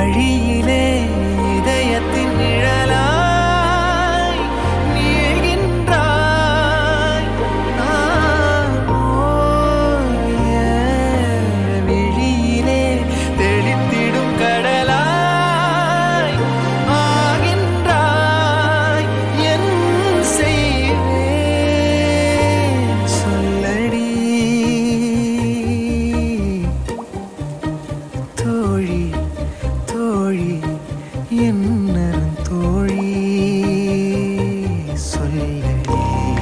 வழியிலே இதயத்தின் நிழலாய் நீள்கின்றாய் நான் ஓய விழியிலே தெளித்திடும் கடலாய் ஆகின்றாய் என் செய்வேன் சொல்லடி தோழி தோழி என்ன தோழி சொல்லடி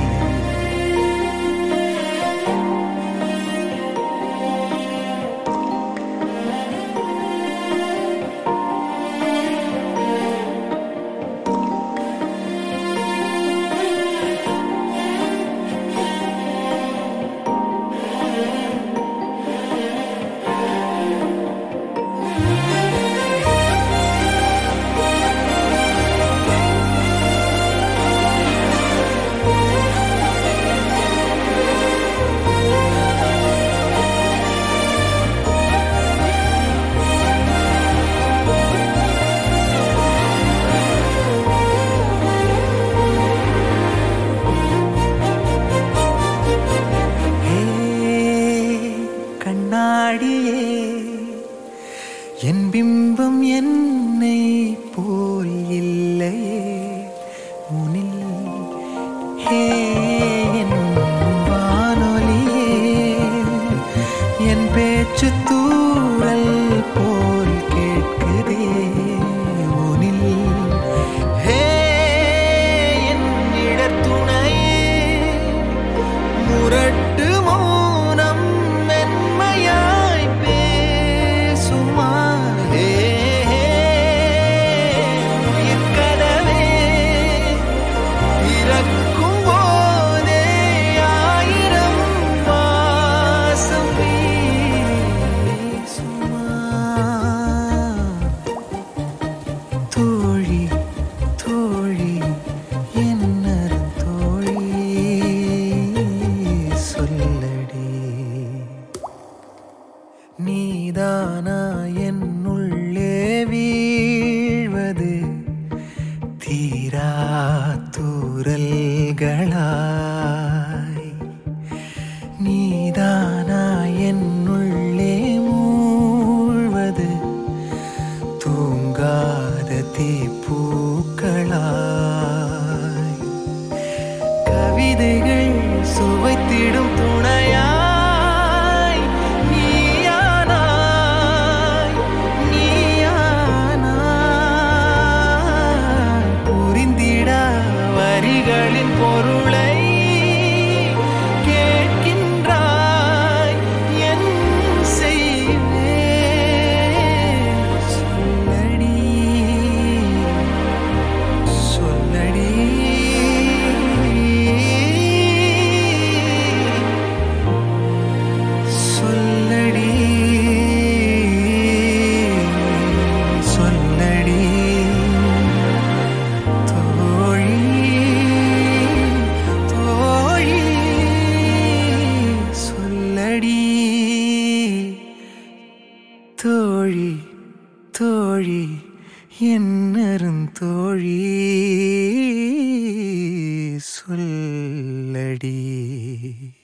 ஹே கண்ணாடியே என் பிம்பம் என்னை போல் இல்லையே உனில் ஹே என் வானொலியே என் பேச்சு தூரல் போல் கேட்குதே உனில் ஹே என் இடத்துணையே முரட்டு மௌனம் மென்மையாய் பேசுமா ஹே, ஹே, உயிர்க்கதவே திறக்கும் போதே ஆயிரம் வாசம் வீசுமா தோழி தோழி என்னரும் தோழி சொல்லடி நீதானா என்னுள்ளே வீழ்வது தீரா தூரல்களாய் நீதானா என்னுள்ளே மூழ்வது தூங்காத தீப்பூக்களாய் கவிதைகள் சுவைத்திடும் துணையாய் நீயானாய் நீயானாய் புரிந்திட வரிகளின் பொருளை கேட்கின்றாய் என் செய்வேன் சொல்லடி சொல்லடி சொல்லடி சொல்லடி தோழி தோழி சொல்லடி தோழி தோழி என்னரும் தோழி சொல்லடி